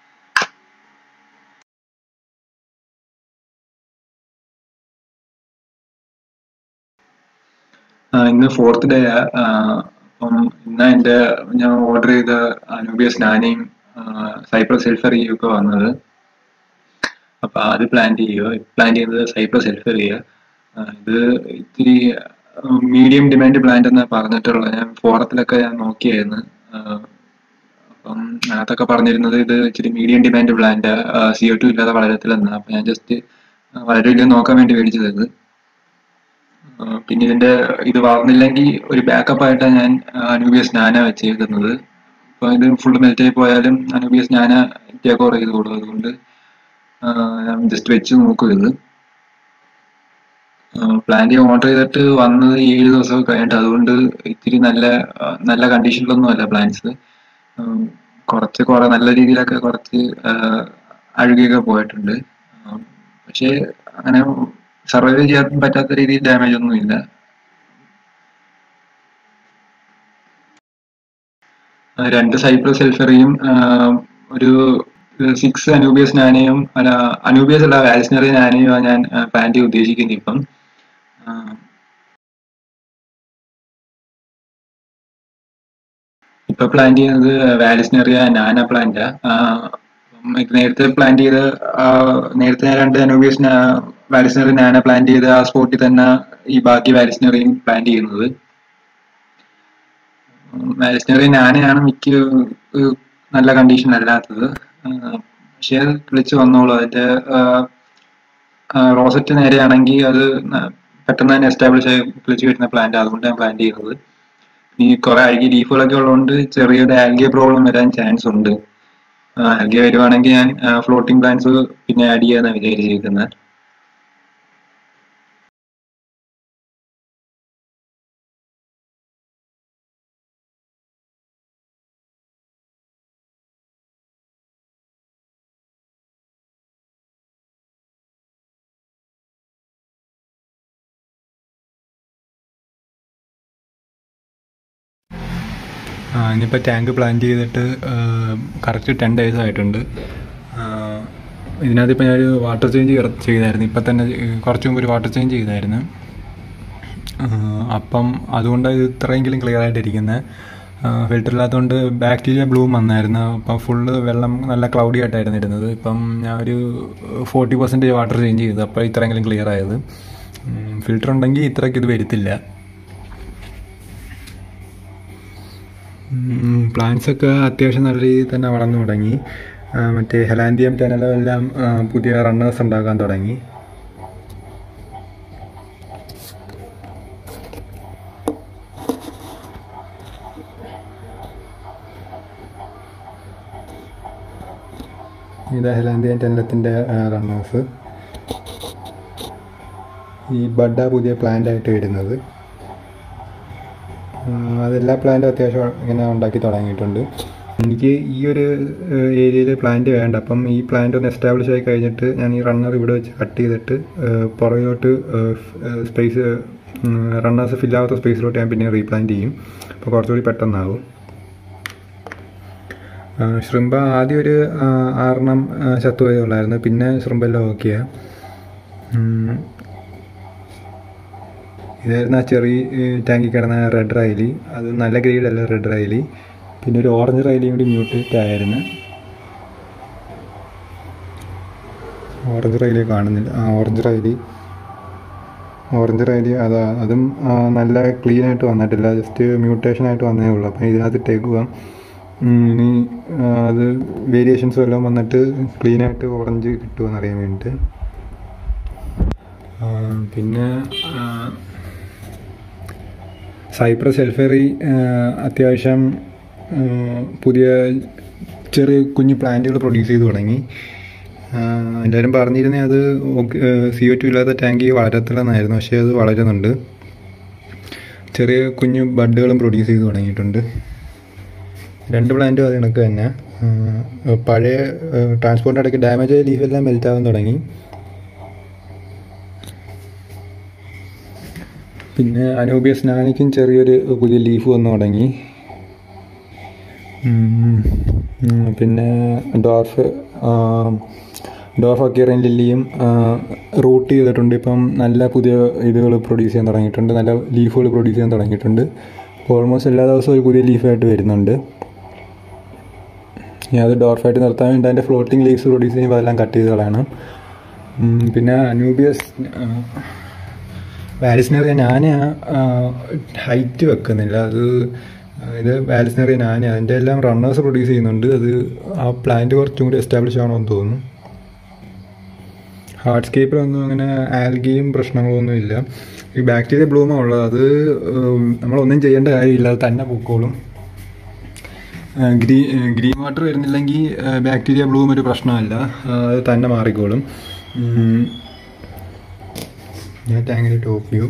ആ, ഇന്ന് ഫോർത്ത് ഡേ അപ്പം ഇന്ന് എൻ്റെ ഞാൻ ഓർഡർ ചെയ്ത അനൂബിയസ് നാനയും സൈപ്രസ് സെൽഫറിയും ഒക്കെ വന്നത് അപ്പൊ അത് പ്ലാൻ ചെയ്യുക പ്ലാൻ ചെയ്യുന്നത് സൈപ്രസ് സെൽഫർ ചെയ്യുക ആ, ഇത് ഇത്തിരി മീഡിയം ഡിമാൻഡ് പ്ലാന്റ് എന്ന് പറഞ്ഞിട്ടുള്ള ഞാൻ ഫോറത്തിലൊക്കെ ഞാൻ നോക്കിയായിരുന്നു ആ, അപ്പം അതിനകത്തൊക്കെ പറഞ്ഞിരുന്നത് ഇത് ഇച്ചിരി medium demand plant C O two ഇല്ലാതെ വളരത്തില്ലെന്ന് അപ്പൊ ഞാൻ ജസ്റ്റ് വളരെയധികം നോക്കാൻ വേണ്ടി മേടിച്ചത് ആ, പിന്നെ ഇതിന്റെ ഇത് വളർന്നില്ലെങ്കിൽ ഒരു ബാക്കപ്പ് ആയിട്ടാണ് ഞാൻ അനൂബിയസ് നാന വെച്ചേക്കുന്നത് അപ്പൊ ഇത് ഫുള്ള് മെൽറ്റ് ആയി പോയാലും അനൂബിയസ് നാന ടേക്ക് ഓവർ ചെയ്ത് കൂടും അതുകൊണ്ട് ആ, ഞാൻ ജസ്റ്റ് വെച്ച് നോക്കും ഇത് പ്ലാന്റ് ഓർഡർ ചെയ്തിട്ട് വന്നത് ഏഴ് ദിവസമൊക്കെ കഴിഞ്ഞിട്ട് അതുകൊണ്ട് ഇത്തിരി നല്ല ആ, നല്ല കണ്ടീഷനിലൊന്നും അല്ല പ്ലാന്റ്സ് കുറച്ച് കുറെ നല്ല രീതിയിലൊക്കെ കുറച്ച് ആ, അഴുകിയൊക്കെ പോയിട്ടുണ്ട് ആ, പക്ഷേ അങ്ങനെ സർവൈവ് ചെയ്യാൻ പറ്റാത്ത രീതിയിൽ ഡാമേജ് ഒന്നും ഇല്ല ആ, രണ്ട് സൈപ്രസ് സെൽഫറിയും ഒരു സിക്സ് അനൂബിയസ് നാനയും അല്ല അനൂബിയസ് അല്ല വാലിസ്നറി നാനയും ഞാൻ പ്ലാൻ ചെയ്യാൻ ഉദ്ദേശിക്കുന്നത് ഇപ്പം ആ, ഇപ്പൊ പ്ലാൻ ചെയ്യുന്നത് വാലിസ്നറിയ നാന പ്ലാന്റാ നേരത്തെ പ്ലാൻ ചെയ്ത് ആ, നേരത്തെ ഞാൻ രണ്ട് അനൂബിയസ് വാലിസ്നറി നാന പ്ലാൻ ചെയ്ത് ആ സ്പോട്ടിൽ തന്നെ ഈ ബാക്കി വാലിസ്നറിയും പ്ലാൻ ചെയ്യുന്നത് വാലിസ്നറി നാനയാണ് മിക്ക ഏഹ്, നല്ല കണ്ടീഷൻ അല്ലാത്തത് ആഹ്, പക്ഷെ അത് കിളിച്ച് വന്നോളൂ അതിന്റെ റോസറ്റ് നേരെയാണെങ്കിൽ അത് ന- പെട്ടെന്ന് തന്നെ എസ്റ്റാബ്ലിഷ് ആയി കിളിച്ച് വരുന്ന പ്ലാന്റ് അതുകൊണ്ട് ഞാൻ പ്ലാൻ ചെയ്യുന്നത് ഈ കുറെ അഴുകിയ ലീഫുകളൊക്കെ ഉള്ളതുകൊണ്ട് ചെറിയൊരു ആൽഗിയ പ്രോബ്ലം വരാൻ ചാൻസ് ഉണ്ട് ആൽഗിയ വരുവാണെങ്കിൽ ഞാൻ ഫ്ലോട്ടിംഗ് പ്ലാന്റ്സ് പിന്നെ ആഡ് ചെയ്യാന്നാണ് വിചാരിച്ചിരിക്കുന്നത് ആ, ഇനിയിപ്പോൾ ടാങ്ക് പ്ലാൻ ചെയ്തിട്ട് കറക്റ്റ് ടെൻ ഡേയ്സ് ആയിട്ടുണ്ട് ആ, ഇതിനകത്ത് ഇപ്പോൾ ഞാനൊരു വാട്ടർ ചേഞ്ച് ചെയ്തായിരുന്നു ഇപ്പം തന്നെ ഏഹ്, കുറച്ച് മുമ്പ് ഒരു വാട്ടർ ചേഞ്ച് ചെയ്തായിരുന്നു ആ, അപ്പം അതുകൊണ്ട് ഇത് ഇത്രയെങ്കിലും ക്ലിയർ ആയിട്ടിരിക്കുന്നത് ഫിൽറ്റർ ഇല്ലാത്തതുകൊണ്ട് ബാക്ടീരിയ ബ്ലൂം വന്നായിരുന്നു അപ്പം ഫുള്ള് വെള്ളം നല്ല ക്ലൗഡി ആയിട്ടായിരുന്നു ഇരുന്നത് ഇപ്പം ഞാൻ ഒരു ഫോർട്ടി പെർസെൻറ്റേജ് വാട്ടർ ചേഞ്ച് ചെയ്തു അപ്പോൾ ഇത്രയെങ്കിലും ക്ലിയർ ആയത് ഫിൽറ്റർ ഉണ്ടെങ്കിൽ ഇത്രയ്ക്ക് ഇത് വരുത്തില്ല പ്ലാന്റ്സ് ഒക്കെ അത്യാവശ്യം നല്ല രീതിയിൽ തന്നെ വളർന്നു തുടങ്ങി ആ, മറ്റേ ഹെലാൻഡിയം ടെനലോ എല്ലാം ആ, പുതിയ റണ്ണേഴ്സ് ഉണ്ടാക്കാൻ തുടങ്ങി ഇത് ഹെലാൻഡിയം ടെനലത്തിൻ്റെ റണ്ണേഴ്സ് ഈ ബഡ പുതിയ പ്ലാന്റ് ആയിട്ട് വരുന്നത് ഉം, അതെല്ലാ പ്ലാന്റും അത്യാവശ്യം ഇങ്ങനെ ഉണ്ടാക്കി തുടങ്ങിയിട്ടുണ്ട് എനിക്ക് ഈ ഒരു ഏരിയയിൽ പ്ലാന്റ് വേണ്ട അപ്പം ഈ പ്ലാന്റ് ഒന്ന് എസ്റ്റാബ്ലിഷ് ആയി കഴിഞ്ഞിട്ട് ഞാൻ ഈ റണ്ണർ ഇവിടെ വെച്ച് കട്ട് ചെയ്തിട്ട് ഏഹ്, പുറകോട്ട് സ്പേസ് റണ്ണേഴ്സ് ഫില്ലാവാത്ത സ്പേസിലോട്ട് ഞാൻ പിന്നെ റീപ്ലാന്റ് ചെയ്യും അപ്പോൾ കുറച്ചുകൂടി പെട്ടെന്നാവും ശൃംബ ആദ്യം ഒരു ആ, ആറെണ്ണം ആ, ചത്തുപോയേ ഉള്ളായിരുന്നു പിന്നെ ശൃംബെല്ലാം ഓക്കെയാണ് ഇതായിരുന്നു ആ ചെറിയ ടാങ്കിൽ കിടന്ന റെഡ് റൈലി അത് നല്ല ഗ്രേഡല്ല റെഡ് റൈലി പിന്നെ ഒരു ഓറഞ്ച് റൈലിയും കൂടി മ്യൂട്ടേറ്റ് ആയിരുന്നു ഓറഞ്ച് റൈലി കാണുന്നില്ല ആ ഓറഞ്ച് റൈലി ഓറഞ്ച് റൈലി അതാ അതും ആ, നല്ല ക്ലീൻ ആയിട്ട് വന്നിട്ടില്ല ജസ്റ്റ് മ്യൂട്ടേഷൻ ആയിട്ട് വന്നേ ഉള്ളൂ അപ്പം ഇതിനകത്ത് ഇട്ടേക്കുക ഇനി ആ, അത് വേരിയേഷൻസ് വല്ലതും വന്നിട്ട് ക്ലീൻ ആയിട്ട് ഓറഞ്ച് കിട്ടുമെന്ന് അറിയാൻ വേണ്ടിയിട്ട് ആ, പിന്നെ ആ, സൈപ്രസ് എൽഫെറി അത്യാവശ്യം ആ, പുതിയ ചെറിയ കുഞ്ഞു പ്ലാന്റുകൾ പ്രൊഡ്യൂസ് ചെയ്ത് തുടങ്ങി ആ, എല്ലാവരും പറഞ്ഞിരുന്നേ അത് സി ഒ ടു ഇല്ലാത്ത ടാങ്കി വളരത്തില്ലെന്നായിരുന്നു പക്ഷേ അത് വളരുന്നുണ്ട് ചെറിയ കുഞ്ഞു ബഡുകളും പ്രൊഡ്യൂസ് ചെയ്ത് തുടങ്ങിയിട്ടുണ്ട് രണ്ട് പ്ലാന്റും അത് കണക്ക് തന്നെ ആ, പഴയ ട്രാൻസ്പോർട്ടിൻ്റെ ഇടയ്ക്ക് ഡാമേജ് ആയ ലീഫെല്ലാം മെൽറ്റ് ആവാൻ തുടങ്ങി പിന്നെ അനൂബിയസ് നാനിക്കും ചെറിയൊരു പുതിയ ലീഫ് വന്നു തുടങ്ങി ഉം, ഉം, പിന്നെ ഡോർഫ് ഡോർഫ് അക്യൂറിയൻ ലില്ലിയും റൂട്ട് ചെയ്തിട്ടുണ്ട് ഇപ്പം നല്ല പുതിയ ഇതുകൾ പ്രൊഡ്യൂസ് ചെയ്യാൻ തുടങ്ങിയിട്ടുണ്ട് നല്ല ലീഫുകൾ പ്രൊഡ്യൂസ് ചെയ്യാൻ തുടങ്ങിയിട്ടുണ്ട് അപ്പോൾ ഓൾമോസ്റ്റ് എല്ലാ ദിവസവും ഒരു പുതിയ ലീഫായിട്ട് വരുന്നുണ്ട് ഇനി അത് ഡോർഫായിട്ട് നിർത്താൻ വേണ്ടി അതിൻ്റെ ഫ്ലോട്ടിംഗ് ലീവ്സ് പ്രൊഡ്യൂസ് ചെയ്യുമ്പോൾ അതെല്ലാം കട്ട് ചെയ്ത് കളയണം ഉം, പിന്നെ അനൂബിയസ് വാലിസ്നറിയ ഞാൻ ഹൈറ്റ് വെക്കുന്നില്ല അത് ഇത് വാലിസ്നറിയ ഞാൻ അതിൻ്റെ എല്ലാം റണ്ണേഴ്സ് പ്രൊഡ്യൂസ് ചെയ്യുന്നുണ്ട് അത് ആ പ്ലാന്റ് കുറച്ചും കൂടി എസ്റ്റാബ്ലിഷ് ആണോന്ന് തോന്നുന്നു ഹാർഡ്സ്കേപ്പിലൊന്നും അങ്ങനെ ആൽഗിയും പ്രശ്നങ്ങളൊന്നും ഇല്ല ഈ ബാക്ടീരിയ ബ്ലൂമാണ് ഉള്ളത് അത് ഉം, നമ്മളൊന്നും ചെയ്യേണ്ട കാര്യമില്ല അത് തന്നെ പൊക്കോളും ഗ്രീ ഗ്രീൻ വാട്ടർ വരുന്നില്ലെങ്കിൽ ബാക്ടീരിയ ബ്ലൂം ഒരു പ്രശ്നമല്ല ആ, അത് തന്നെ മാറിക്കോളും ഉം. ഞാൻ ടാങ്കിൻ്റെ ടോപ്പ് വ്യൂ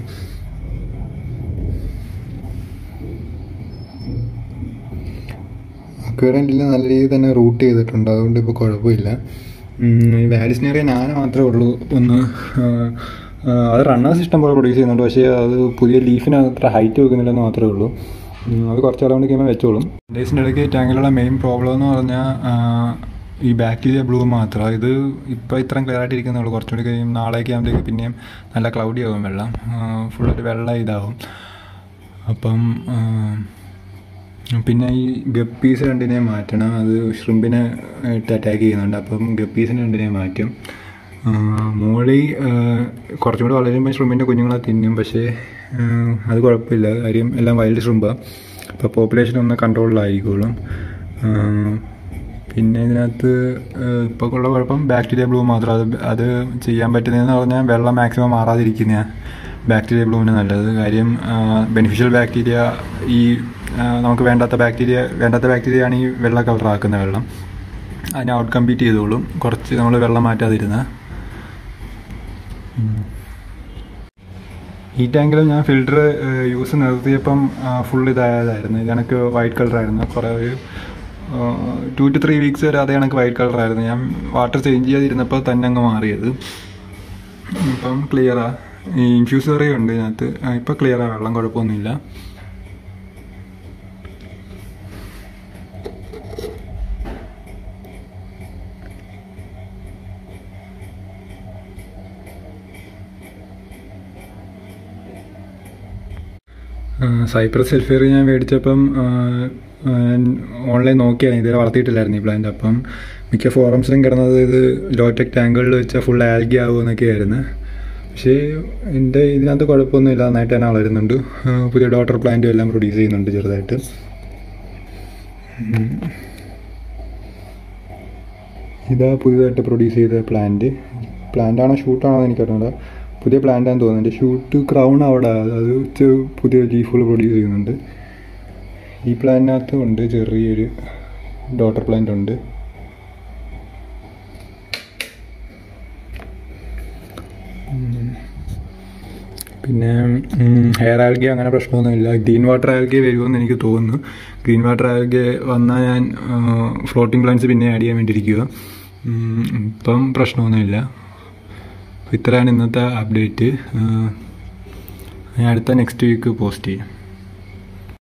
അക്വേറിയൻറ്റിൽ നല്ല രീതിയിൽ തന്നെ റൂട്ട് ചെയ്തിട്ടുണ്ട് അതുകൊണ്ട് ഇപ്പോൾ കുഴപ്പമില്ല ഉം, ഈ വാലിസ്നേറിയ നാന മാത്രമേ ഉള്ളൂ ഒന്ന് ആ, ആ, അത് റണ്ണേഴ്സ് ഇഷ്ടം പോലെ പ്രൊഡ്യൂസ് ചെയ്യുന്നുണ്ട് പക്ഷേ അത് പുതിയ ലീഫിന് അത്ര ഹൈറ്റ് വെക്കുന്നില്ലെന്ന് മാത്രമേ ഉള്ളൂ ഉം, അത് കുറച്ച് നാൾ കൊണ്ട് കഴിയുമ്പോൾ വെച്ചോളും ഡേയ്സിൻ്റെ ഇടയ്ക്ക് ടാങ്കിലുള്ള മെയിൻ പ്രോബ്ലം എന്ന് പറഞ്ഞാൽ ആ, ഈ ബാക്ടീരിയ ബ്ലൂ മാത്രം ഇത് ഇപ്പോൾ ഇത്രയും ക്ലിയർ ആയിട്ട് ഇരിക്കുന്നുള്ളൂ കുറച്ചുകൂടി കഴിയും നാളേക്ക് ആകുമ്പോഴത്തേക്ക് പിന്നെയും നല്ല ക്ലൗഡി ആകും വെള്ളം ഫുൾ ഒരു വെള്ളം ഇതാവും അപ്പം ആ, പിന്നെ ഈ ഗപ്പീസ് രണ്ടിനെ മാറ്റണം അത് ഷ്രിമ്പിനെ ഇട്ട് അറ്റാക്ക് ചെയ്യുന്നുണ്ട് അപ്പം ഗപ്പീസിനെ രണ്ടിനെ മാറ്റും ആ, മോളി ആ, കുറച്ചും കൂടെ വളരുമ്പോൾ ഷ്രിമ്പിൻ്റെ കുഞ്ഞുങ്ങളെ തിന്നും പക്ഷേ ആ, അത് കുഴപ്പമില്ല കാര്യം എല്ലാം വൈൽഡ് ഷ്രിമ്പാണ് അപ്പോൾ പോപ്പുലേഷൻ ഒന്ന് കൺട്രോളിലായിരിക്കുള്ളൂ ആ, പിന്നെ ഇതിനകത്ത് ഇപ്പോൾ ഉള്ള കുഴപ്പം ബാക്ടീരിയ ബ്ലൂ മാത്രം അത് അത് ചെയ്യാൻ പറ്റുന്നതെന്ന് പറഞ്ഞാൽ വെള്ളം മാക്സിമം മാറാതിരിക്കുന്ന ബാക്ടീരിയ ബ്ലൂവിന് നല്ലത് കാര്യം ബെനിഫിഷ്യൽ ബാക്ടീരിയ ഈ ആ, നമുക്ക് വേണ്ടാത്ത ബാക്ടീരിയ വേണ്ടാത്ത ബാക്ടീരിയ ആണ് ഈ വെള്ള കളറാക്കുന്ന വെള്ളം അതിനെ ഔട്ട് കമ്പീറ്റ് ചെയ്തോളും കുറച്ച് നമ്മൾ വെള്ളം മാറ്റാതിരുന്ന ഈ ടാങ്കിൽ ഞാൻ ഫിൽറ്റർ യൂസ് നിർത്തിയപ്പം ഫുൾ ഇതായതായിരുന്നു ഇത് കണക്ക് വൈറ്റ് കളറായിരുന്നു കുറേ ഒരു ടു ടു ത്രീ വീക്സ് വരെ അതേ കണക്ക് വൈറ്റ് കളറായിരുന്നു ഞാൻ വാട്ടർ ചേഞ്ച് ചെയ്യാതിരുന്നപ്പോൾ തന്നെ അങ്ങ് മാറിയത് ഇപ്പം ക്ലിയറാ ഈ ഇൻഫ്യൂസറി ഉണ്ട് ഇതിനകത്ത് ആ, ഇപ്പം ക്ലിയറാ വെള്ളം കുഴപ്പമൊന്നുമില്ല സൈപ്രസ് സെൽഫിയർ ഞാൻ മേടിച്ചപ്പം ഓൺലൈൻ നോക്കിയാണ് ഇതുവരെ വളർത്തിയിട്ടില്ലായിരുന്നു ഈ പ്ലാന്റ് അപ്പം മിക്ക ഫോറംസിലും കിടന്നത് ഇത് ലോടെക് ടാങ്കുകളിൽ വെച്ചാൽ ഫുൾ ആൽഗി ആകുമെന്നൊക്കെ ആയിരുന്നു പക്ഷേ എൻ്റെ ഇതിനകത്ത് കുഴപ്പമൊന്നുമില്ല നന്നായിട്ട് തന്നെ വളരുന്നുണ്ട് ആ, പുതിയ ഡോട്ടർ പ്ലാന്റും എല്ലാം പ്രൊഡ്യൂസ് ചെയ്യുന്നുണ്ട് ചെറുതായിട്ട് ഉം. ഇതാ പുതിയതായിട്ട് പ്രൊഡ്യൂസ് ചെയ്ത പ്ലാന്റ് പ്ലാന്റ് ആണോ ഷൂട്ടാണോ എന്ന് എനിക്കറിയില്ല പുതിയ പ്ലാന്റ് ആണെന്ന് തോന്നുന്നുണ്ട് ഷൂട്ട് ക്രൗൺ അവിടെ അത് ചെ- പുതിയ ലീഫുകൾ പ്രൊഡ്യൂസ് ചെയ്യുന്നുണ്ട് ഈ പ്ലാന്റിനകത്തും ഉണ്ട് ചെറിയൊരു ഡോട്ടർ പ്ലാന്റ് ഉണ്ട് ഉം. പിന്നെ ഹെയർ ആൽഗി അങ്ങനെ പ്രശ്നമൊന്നുമില്ല ഗ്രീൻ വാട്ടർ ആൽഗി വരുമെന്ന് എനിക്ക് തോന്നുന്നു ഗ്രീൻ വാട്ടർ ആൽഗി വന്നാൽ ഞാൻ ഫ്ലോട്ടിംഗ് പ്ലാന്റ്സ് പിന്നെ ആഡ് ചെയ്യാൻ വേണ്ടിയിരിക്കുക ഉം, ഇപ്പം പ്രശ്നമൊന്നുമില്ല ഇത്രയാണ് ഇന്നത്തെ അപ്ഡേറ്റ് ഞാൻ അടുത്ത നെക്സ്റ്റ് വീക്ക് പോസ്റ്റ് ചെയ്യാം